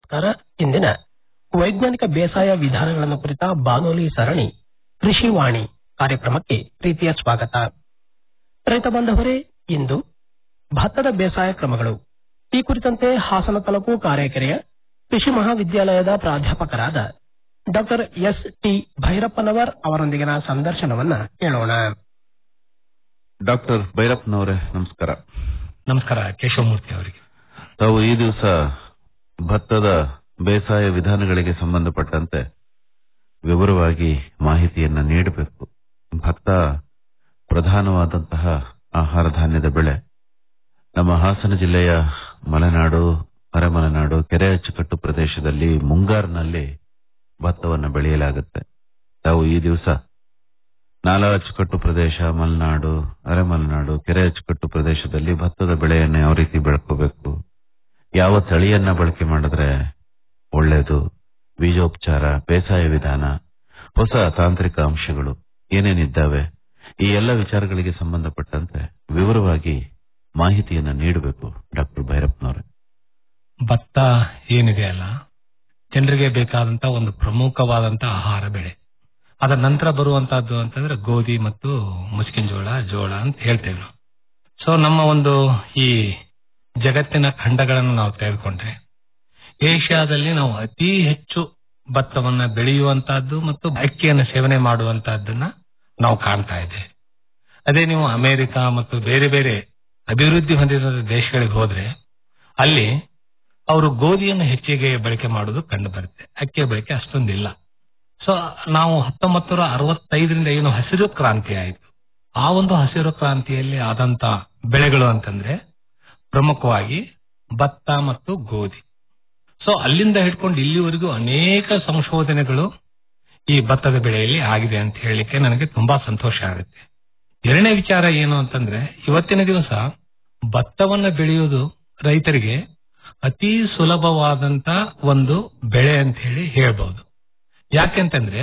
ನಮಸ್ಕಾರ ಇಂದಿನ ವೈಜ್ಞಾನಿಕ ಬೇಸಾಯ ವಿಧಾನಗಳನ್ನು ಕುರಿತ ಬಾನುಲಿ ಸರಣಿ ಕೃಷಿವಾಣಿ ಕಾರ್ಯಕ್ರಮಕ್ಕೆ ಪ್ರೀತಿಯ ಸ್ವಾಗತ ರೈತ ಬಾಂಧವರೇ ಇಂದು ಭತ್ತದ ಬೇಸಾಯ ಕ್ರಮಗಳು ಈ ಕುರಿತಂತೆ ಹಾಸನ ತಾಲೂಕು ಕಾರೆಕೆರೆಯ ಕೃಷಿ ಮಹಾವಿದ್ಯಾಲಯದ ಪ್ರಾಧ್ಯಾಪಕರಾದ ಡಾಕ್ಟರ್ ಎಸ್ ಟಿ ಭೈರಪ್ಪನವರ್ ಅವರೊಂದಿಗಿನ ಸಂದರ್ಶನವನ್ನ ಕೇಳೋಣ ಡಾಕ್ಟರ್ ಭೈರಪ್ಪನವರೇ ನಮಸ್ಕಾರ ನಮಸ್ಕಾರ ಕೇಶವಮೂರ್ತಿ ಅವರಿಗೆ ತಾವು ಈ ದಿವಸ ಭತ್ತದ ಬೇಸಾಯ ವಿಧಾನಗಳಿಗೆ ಸಂಬಂಧಪಟ್ಟಂತೆ ವಿವರವಾಗಿ ಮಾಹಿತಿಯನ್ನ ನೀಡಬೇಕು ಭತ್ತ ಪ್ರಧಾನವಾದಂತಹ ಆಹಾರ ಧಾನ್ಯದ ಬೆಳೆ ನಮ್ಮ ಹಾಸನ ಜಿಲ್ಲೆಯ ಮಲೆನಾಡು ಅರೆಮಲೆನಾಡು ಕೆರೆ ಅಚ್ಚುಕಟ್ಟು ಪ್ರದೇಶದಲ್ಲಿ ಮುಂಗಾರಿನಲ್ಲಿ ಭತ್ತವನ್ನು ಬೆಳೆಯಲಾಗುತ್ತೆ ತಾವು ಈ ದಿವಸ ನಾಲಾ ಅಚ್ಚುಕಟ್ಟು ಪ್ರದೇಶ ಮಲೆನಾಡು ಅರೆಮಲೆನಾಡು ಕೆರೆ ಅಚ್ಚುಕಟ್ಟು ಪ್ರದೇಶದಲ್ಲಿ ಭತ್ತದ ಬೆಳೆಯನ್ನು ಯಾವ ರೀತಿ ಬೆಳ್ಕೋಬೇಕು ಯಾವ ತಳಿಯನ್ನ ಬಳಕೆ ಮಾಡಿದ್ರೆ ಒಳ್ಳೆಯದು ಬೀಜೋಪಚಾರ ಬೇಸಾಯ ವಿಧಾನ ಹೊಸ ತಾಂತ್ರಿಕ ಅಂಶಗಳು ಏನೇನಿದ್ದಾವೆ ಈ ಎಲ್ಲ ವಿಚಾರಗಳಿಗೆ ಸಂಬಂಧಪಟ್ಟಂತೆ ವಿವರವಾಗಿ ಮಾಹಿತಿಯನ್ನ ನೀಡಬೇಕು ಡಾಕ್ಟರ್ ಭೈರಪ್ಪನವರೇ ಭತ್ತ ಏನಿದೆ ಅಲ್ಲ ಜನರಿಗೆ ಬೇಕಾದಂತ ಒಂದು ಪ್ರಮುಖವಾದಂತ ಆಹಾರ ಬೆಳೆ ಅದರ ನಂತರ ಬರುವಂತಹದ್ದು ಅಂತಂದ್ರೆ ಗೋಧಿ ಮತ್ತು ಮುಸ್ಕಿನ ಜೋಳ ಜೋಳ ಅಂತ ಹೇಳ್ತೇವೆ ನಾವು ಸೊ ನಮ್ಮ ಒಂದು ಈ ಜಗತ್ತಿನ ಖಂಡಗಳನ್ನು ನಾವು ತೆಗೆದುಕೊಂಡ್ರೆ ಏಷ್ಯಾದಲ್ಲಿ ನಾವು ಅತಿ ಹೆಚ್ಚು ಭತ್ತವನ್ನ ಬೆಳೆಯುವಂತಹದ್ದು ಮತ್ತು ಅಕ್ಕಿಯನ್ನು ಸೇವನೆ ಮಾಡುವಂತಹದ್ದನ್ನ ನಾವು ಕಾಣ್ತಾ ಇದ್ದೇವೆ ಅದೇ ನೀವು ಅಮೆರಿಕ ಮತ್ತು ಬೇರೆ ಬೇರೆ ಅಭಿವೃದ್ಧಿ ಹೊಂದಿದ ದೇಶಗಳಿಗೆ ಹೋದ್ರೆ ಅಲ್ಲಿ ಅವರು ಗೋಧಿಯನ್ನು ಹೆಚ್ಚಿಗೆ ಬಳಕೆ ಮಾಡುವುದು ಕಂಡು ಬರುತ್ತೆ ಅಕ್ಕಿಯ ಬಳಕೆ ಅಷ್ಟೊಂದಿಲ್ಲ ಸೊ ನಾವು ಹತ್ತೊಂಬತ್ತು ನೂರ ಅರವತ್ತೈದರಿಂದ ಏನು ಹಸಿರು ಕ್ರಾಂತಿ ಆಯಿತು ಆ ಒಂದು ಹಸಿರು ಕ್ರಾಂತಿಯಲ್ಲಿ ಆದಂತ ಬೆಳೆಗಳು ಅಂತಂದ್ರೆ ಪ್ರಮುಖವಾಗಿ ಭತ್ತ ಮತ್ತು ಗೋಧಿ ಸೊ ಅಲ್ಲಿಂದ ಹಿಡ್ಕೊಂಡು ಇಲ್ಲಿವರೆಗೂ ಅನೇಕ ಸಂಶೋಧನೆಗಳು ಈ ಭತ್ತದ ಬೆಳೆಯಲ್ಲಿ ಆಗಿದೆ ಅಂತ ಹೇಳಲಿಕ್ಕೆ ನನಗೆ ತುಂಬಾ ಸಂತೋಷ ಆಗುತ್ತೆ ಎರಡನೇ ವಿಚಾರ ಏನು ಅಂತಂದ್ರೆ ಇವತ್ತಿನ ದಿವಸ ಭತ್ತವನ್ನ ಬೆಳೆಯುವುದು ರೈತರಿಗೆ ಅತಿ ಸುಲಭವಾದಂತ ಒಂದು ಬೆಳೆ ಅಂತ ಹೇಳಿ ಹೇಳ್ಬಹುದು ಯಾಕೆಂತಂದ್ರೆ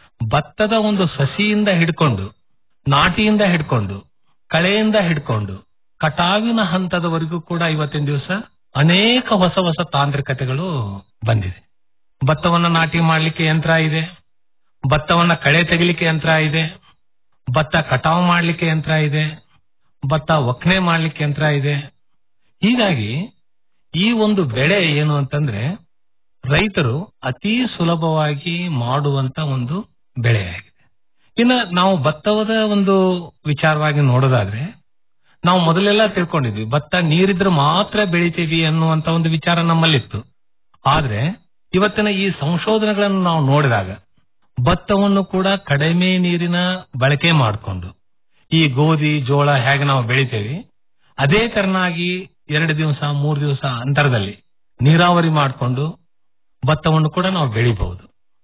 ಭತ್ತದ ಒಂದು ಸಸಿಯಿಂದ ಹಿಡ್ಕೊಂಡು ನಾಟಿಯಿಂದ ಹಿಡ್ಕೊಂಡು ಕಳೆಯಿಂದ ಹಿಡ್ಕೊಂಡು ಕಟಾವಿನ ಹಂತದವರೆಗೂ ಕೂಡ ಇವತ್ತಿನ ದಿವಸ ಅನೇಕ ಹೊಸ ಹೊಸ ತಾಂತ್ರಿಕತೆಗಳು ಬಂದಿದೆ ಭತ್ತವನ್ನ ನಾಟಿ ಮಾಡ್ಲಿಕ್ಕೆ ಯಂತ್ರ ಇದೆ ಭತ್ತವನ್ನ ಕಳೆ ತೆಗಿಲಿಕ್ಕೆ ಯಂತ್ರ ಇದೆ ಭತ್ತ ಕಟಾವು ಮಾಡ್ಲಿಕ್ಕೆ ಯಂತ್ರ ಇದೆ ಭತ್ತ ಒಕ್ಕಣೆ ಮಾಡ್ಲಿಕ್ಕೆ ಯಂತ್ರ ಇದೆ ಹೀಗಾಗಿ ಈ ಒಂದು ಬೆಳೆ ಏನು ಅಂತಂದ್ರೆ ರೈತರು ಅತಿ ಸುಲಭವಾಗಿ ಮಾಡುವಂತ ಒಂದು ಬೆಳೆಯಾಗಿದೆ ಇನ್ನು ನಾವು ಭತ್ತವದ ಒಂದು ವಿಚಾರವಾಗಿ ನೋಡೋದಾದ್ರೆ ನಾವು ಮೊದಲೆಲ್ಲ ತಿಳ್ಕೊಂಡಿದ್ವಿ ಭತ್ತ ನೀರಿದ್ರೆ ಮಾತ್ರ ಬೆಳಿತೀವಿ ಅನ್ನುವಂತ ಒಂದು ವಿಚಾರ ನಮ್ಮಲ್ಲಿತ್ತು ಆದ್ರೆ ಇವತ್ತಿನ ಈ ಸಂಶೋಧನೆಗಳನ್ನು ನಾವು ನೋಡಿದಾಗ ಭತ್ತವನ್ನು ಕೂಡ ಕಡಿಮೆ ನೀರಿನ ಬಳಕೆ ಮಾಡಿಕೊಂಡು ಈ ಗೋಧಿ ಜೋಳ ಹೇಗೆ ನಾವು ಬೆಳಿತೇವೆ ಅದೇ ತರನಾಗಿ ಎರಡು ದಿವಸ ಮೂರು ದಿವಸ ಅಂತರದಲ್ಲಿ ನೀರಾವರಿ ಮಾಡಿಕೊಂಡು ಭತ್ತವನ್ನು ಕೂಡ ನಾವು ಬೆಳಿಬಹುದು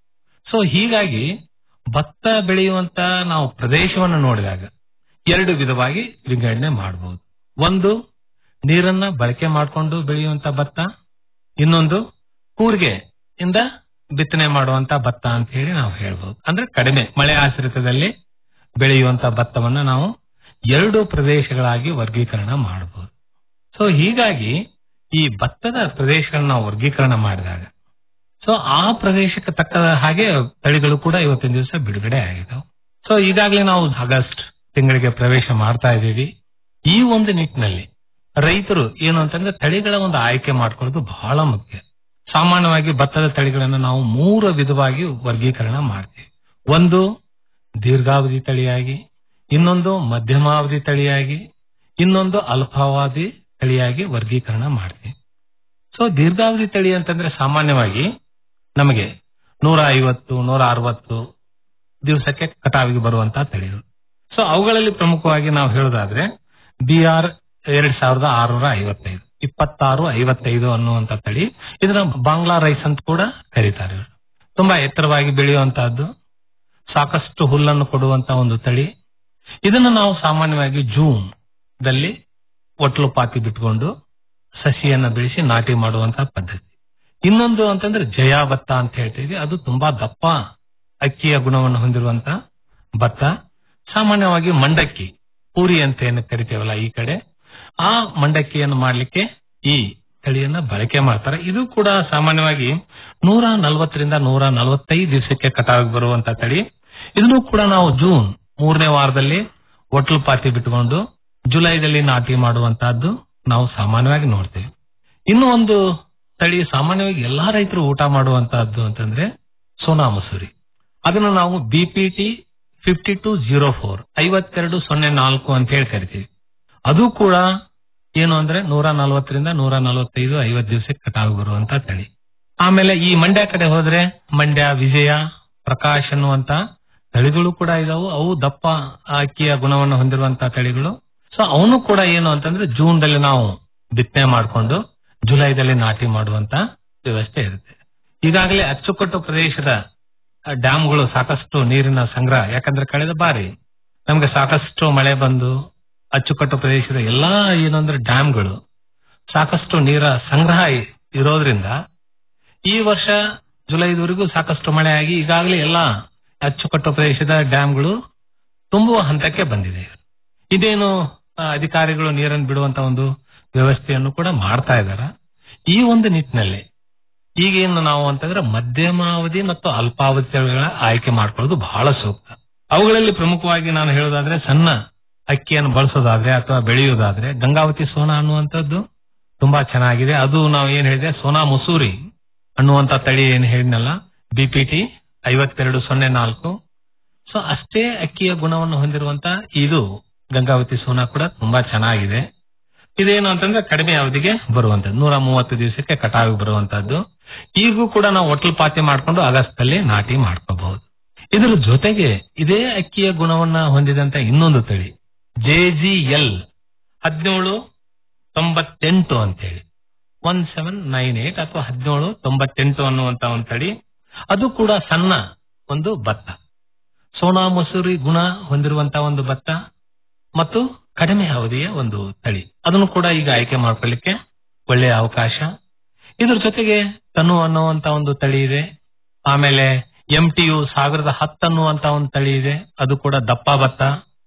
ಸೊ ಹೀಗಾಗಿ ಭತ್ತ ಬೆಳೆಯುವಂತ ನಾವು ಪ್ರದೇಶವನ್ನು ನೋಡಿದಾಗ ಎರಡು ವಿಧವಾಗಿ ವಿಂಗಡಣೆ ಮಾಡಬಹುದು ಒಂದು ನೀರನ್ನ ಬಳಕೆ ಮಾಡಿಕೊಂಡು ಬೆಳೆಯುವಂತ ಭತ್ತ ಇನ್ನೊಂದು ಕೂರ್ಗೆ ಇಂದ ಬಿತ್ತನೆ ಮಾಡುವಂತ ಭತ್ತ ಅಂತ ಹೇಳಿ ನಾವು ಹೇಳ್ಬಹುದು ಅಂದ್ರೆ ಕಡಿಮೆ ಮಳೆ ಆಶ್ರಿತದಲ್ಲಿ ಬೆಳೆಯುವಂತ ಭತ್ತವನ್ನ ನಾವು ಎರಡು ಪ್ರದೇಶಗಳಾಗಿ ವರ್ಗೀಕರಣ ಮಾಡಬಹುದು ಸೊ ಹೀಗಾಗಿ ಈ ಭತ್ತದ ಪ್ರದೇಶಗಳನ್ನ ನಾವು ವರ್ಗೀಕರಣ ಮಾಡಿದಾಗ ಸೊ ಆ ಪ್ರದೇಶಕ್ಕೆ ತಕ್ಕ ಹಾಗೆ ತಳಿಗಳು ಕೂಡ ಇವತ್ತಿನ ದಿವಸ ಬಿಡುಗಡೆ ಆಗಿದಾವೆ ಸೊ ಈಗಾಗಲೇ ನಾವು ಆಗಸ್ಟ್ ತಿಂಗಳಿಗೆ ಪ್ರವೇಶ ಮಾಡ್ತಾ ಇದ್ದೀವಿ ಈ ಒಂದು ನಿಟ್ಟಿನಲ್ಲಿ ರೈತರು ಏನು ಅಂತಂದ್ರೆ ತಳಿಗಳ ಒಂದು ಆಯ್ಕೆ ಮಾಡ್ಕೊಳ್ಳೋದು ಬಹಳ ಮುಖ್ಯ ಸಾಮಾನ್ಯವಾಗಿ ಭತ್ತದ ತಳಿಗಳನ್ನು ನಾವು ಮೂರು ವಿಧವಾಗಿ ವರ್ಗೀಕರಣ ಮಾಡ್ತೀವಿ ಒಂದು ದೀರ್ಘಾವಧಿ ತಳಿಯಾಗಿ ಇನ್ನೊಂದು ಮಧ್ಯಮಾವಧಿ ತಳಿಯಾಗಿ ಇನ್ನೊಂದು ಅಲ್ಪಾವಧಿ ತಳಿಯಾಗಿ ವರ್ಗೀಕರಣ ಮಾಡ್ತೀವಿ ಸೊ ದೀರ್ಘಾವಧಿ ತಳಿ ಅಂತಂದ್ರೆ ಸಾಮಾನ್ಯವಾಗಿ ನಮಗೆ ನೂರ ಐವತ್ತು ನೂರ ಅರವತ್ತು ದಿವಸಕ್ಕೆ ಕಟಾವಿಗೆ ಬರುವಂತಹ ತಳಿಗಳು ಸೊ ಅವುಗಳಲ್ಲಿ ಪ್ರಮುಖವಾಗಿ ನಾವು ಹೇಳೋದಾದ್ರೆ ಬಿ ಆರ್ ಎರಡ್ ಸಾವಿರದ ಆರುನೂರ ಐವತ್ತೈದು ಇಪ್ಪತ್ತಾರು ಐವತ್ತೈದು ಅನ್ನುವಂತ ತಳಿ ಇದನ್ನ ಬಾಂಗ್ಲಾ ರೈಸ್ ಅಂತ ಕೂಡ ಕರೀತಾರೆ ಇವ್ರು. ತುಂಬಾ ಎತ್ತರವಾಗಿ ಬೆಳೆಯುವಂತಹದ್ದು ಸಾಕಷ್ಟು ಹುಲ್ಲನ್ನು ಕೊಡುವಂತ ಒಂದು ತಳಿ ಇದನ್ನು ನಾವು ಸಾಮಾನ್ಯವಾಗಿ ಜೂನ್ ದಲ್ಲಿ ಒಟ್ಲು ಪಾತಿ ಬಿಟ್ಕೊಂಡು ಸಸಿಯನ್ನ ಬೆಳೆಸಿ ನಾಟಿ ಮಾಡುವಂತಹ ಪದ್ಧತಿ ಇನ್ನೊಂದು ಅಂತಂದ್ರೆ ಜಯಾ ಭತ್ತ ಅಂತ ಹೇಳ್ತೀವಿ ಅದು ತುಂಬಾ ದಪ್ಪ ಅಕ್ಕಿಯ ಗುಣವನ್ನು ಹೊಂದಿರುವಂತ ಭತ್ತ ಸಾಮಾನ್ಯವಾಗಿ ಮಂಡಕ್ಕಿ ಪೂರಿ ಅಂತ ಏನು ಕರಿತೇವಲ್ಲ ಈ ಕಡೆ ಆ ಮಂಡಕ್ಕಿಯನ್ನು ಮಾಡ್ಲಿಕ್ಕೆ ಈ ತಳಿಯನ್ನ ಬಳಕೆ ಮಾಡ್ತಾರೆ ಇದು ಕೂಡ ಸಾಮಾನ್ಯವಾಗಿ ನೂರ ನಲವತ್ತರಿಂದ ನೂರ ನಲವತ್ತೈದು ದಿವಸಕ್ಕೆ ಕಟಾವಿಗೆ ಬರುವಂತ ತಳಿ ಇದನ್ನು ಕೂಡ ನಾವು ಜೂನ್ ಮೂರನೇ ವಾರದಲ್ಲಿ ಒಟ್ಲು ಪಾತಿ ಬಿಟ್ಟುಕೊಂಡು ಜುಲೈದಲ್ಲಿ ನಾಟಿ ಮಾಡುವಂತಹದ್ದು ನಾವು ಸಾಮಾನ್ಯವಾಗಿ ನೋಡ್ತೇವೆ ಇನ್ನು ಒಂದು ತಳಿ ಸಾಮಾನ್ಯವಾಗಿ ಎಲ್ಲಾ ರೈತರು ಊಟ ಮಾಡುವಂತಹದ್ದು ಅಂತಂದ್ರೆ ಸೋನಾ ಮಸೂರಿ ಅದನ್ನು ನಾವು BPT fifty two zero four ಐವತ್ತೆರಡು ಸೊನ್ನೆ ನಾಲ್ಕು ಅಂತ ಹೇಳಿ ಕರಿತೀವಿ ಅದು ಕೂಡ ಏನು ಅಂದ್ರೆ ನೂರ ನಲವತ್ತರಿಂದ ನೂರ ನಲವತ್ತೈದು ಐವತ್ತು ದಿವಸಕ್ಕೆ ಕಟಾವು ಬರುವಂತ ತಳಿ ಆಮೇಲೆ ಈ ಮಂಡ್ಯ ಕಡೆ ಹೋದ್ರೆ ಮಂಡ್ಯ ವಿಜಯ ಪ್ರಕಾಶ್ ಅನ್ನುವಂತ ತಳಿಗಳು ಕೂಡ ಇದಾವು ಅವು ದಪ್ಪ ಅಕ್ಕಿಯ ಗುಣವನ್ನು ಹೊಂದಿರುವಂತ ತಳಿಗಳು ಸೊ ಅವನು ಕೂಡ ಏನು ಅಂತಂದ್ರೆ ಜೂನ್ ದಲ್ಲಿ ನಾವು ಬಿತ್ತನೆ ಮಾಡಿಕೊಂಡು ಜುಲೈದಲ್ಲಿ ನಾಟಿ ಮಾಡುವಂತ ವ್ಯವಸ್ಥೆ ಇರುತ್ತೆ ಈಗಾಗಲೇ ಅಚ್ಚುಕಟ್ಟು ಪ್ರದೇಶದ ಡ್ಯಾಮ್ಗಳು ಸಾಕಷ್ಟು ನೀರಿನ ಸಂಗ್ರಹ ಯಾಕಂದ್ರೆ ಕಳೆದ ಬಾರಿ ನಮ್ಗೆ ಸಾಕಷ್ಟು ಮಳೆ ಬಂದು ಅಚ್ಚುಕಟ್ಟು ಪ್ರದೇಶದ ಎಲ್ಲಾ ಏನು ಅಂದ್ರೆ ಡ್ಯಾಮ್ಗಳು ಸಾಕಷ್ಟು ನೀರ ಸಂಗ್ರಹ ಇ- ಇರೋದ್ರಿಂದ ಈ ವರ್ಷ ಜುಲೈದವರೆಗೂ ಸಾಕಷ್ಟು ಮಳೆ ಆಗಿ ಈಗಾಗಲೇ ಎಲ್ಲಾ ಅಚ್ಚುಕಟ್ಟು ಪ್ರದೇಶದ ಡ್ಯಾಮ್ಗಳು ತುಂಬುವ ಹಂತಕ್ಕೆ ಬಂದಿದೆ ಇದೇನು ಆ, ಅಧಿಕಾರಿಗಳು ನೀರನ್ನು ಬಿಡುವಂತ ಒಂದು ವ್ಯವಸ್ಥೆಯನ್ನು ಕೂಡ ಮಾಡ್ತಾ ಇದ್ದಾರೆ ಈ ಒಂದು ನಿಟ್ಟಿನಲ್ಲಿ ಈಗೇನು ನಾವು ಅಂತಂದ್ರೆ ಮಧ್ಯಮಾವಧಿ ಮತ್ತು ಅಲ್ಪಾವಧಿ ತಳಿಗಳ ಆಯ್ಕೆ ಮಾಡ್ಕೊಳ್ಳೋದು ಬಹಳ ಸೂಕ್ತ ಅವುಗಳಲ್ಲಿ ಪ್ರಮುಖವಾಗಿ ನಾನು ಹೇಳೋದಾದ್ರೆ ಸಣ್ಣ ಅಕ್ಕಿಯನ್ನು ಬಳಸೋದಾದ್ರೆ ಅಥವಾ ಬೆಳೆಯೋದಾದ್ರೆ ಗಂಗಾವತಿ ಸೋನಾ ಅನ್ನುವಂಥದ್ದು ತುಂಬಾ ಚೆನ್ನಾಗಿದೆ ಅದು ನಾವು ಏನ್ ಹೇಳಿದೆ ಸೋನಾ ಮುಸೂರಿ ಅನ್ನುವಂತ ತಳಿ ಏನ್ ಹೇಳಿದ್ನಲ್ಲ ಬಿಪಿಟಿ ಐವತ್ತೆರಡು ಸೊನ್ನೆ ನಾಲ್ಕು ಸೊ ಅಷ್ಟೇ ಅಕ್ಕಿಯ ಗುಣವನ್ನು ಹೊಂದಿರುವಂತ ಇದು ಗಂಗಾವತಿ ಸೋನಾ ಕೂಡ ತುಂಬಾ ಚೆನ್ನಾಗಿದೆ ಇದೇನು ಅಂತಂದ್ರೆ ಕಡಿಮೆ ಅವಧಿಗೆ ಬರುವಂತದ್ದು ನೂರ ಮೂವತ್ತು ದಿವಸಕ್ಕೆ ಕಟಾವಿಗೆ ಬರುವಂತದ್ದು ಈಗೂ ಕೂಡ ನಾವು ಒಟ್ಲು ಪಾತಿ ಮಾಡ್ಕೊಂಡು ಆಗಸ್ಟ್ ಅಲ್ಲಿ ನಾಟಿ ಮಾಡ್ಕೋಬಹುದು ಇದರ ಜೊತೆಗೆ ಇದೇ ಅಕ್ಕಿಯ ಗುಣವನ್ನ ಹೊಂದಿದಂತ ಇನ್ನೊಂದು ತಳಿ ಜೆ ಜಿ ಎಲ್ ಹದಿನೇಳು ತೊಂಬತ್ತೆಂಟು ಅಂತೇಳಿ ಒನ್ ಸೆವೆನ್ ನೈನ್ ಏಟ್ ಅಥವಾ ಹದಿನೇಳು ತೊಂಬತ್ತೆಂಟು ಅನ್ನುವಂತ ಒಂದು ತಳಿ ಅದು ಕೂಡ ಸಣ್ಣ ಒಂದು ಭತ್ತ ಸೋನಾ ಮಸೂರಿ ಗುಣ ಹೊಂದಿರುವಂತ ಒಂದು ಭತ್ತ ಮತ್ತು ಕಡಿಮೆ ಅವಧಿಯ ಒಂದು ತಳಿ ಅದನ್ನು ಕೂಡ ಈಗ ಆಯ್ಕೆ ಮಾಡ್ಕೊಳ್ಳಿಕ್ಕೆ ಒಳ್ಳೆಯ ಅವಕಾಶ ಇದ್ರ ಜೊತೆಗೆ ತನು ಅನ್ನುವಂತ ಒಂದು ತಳಿ ಇದೆ ಆಮೇಲೆ ಎಂ ಟಿ ಯು ಸಾವಿರದ ಹತ್ತು ಅನ್ನುವಂತ ಒಂದು ತಳಿ ಇದೆ ಅದು ಕೂಡ ದಪ್ಪ ಭತ್ತ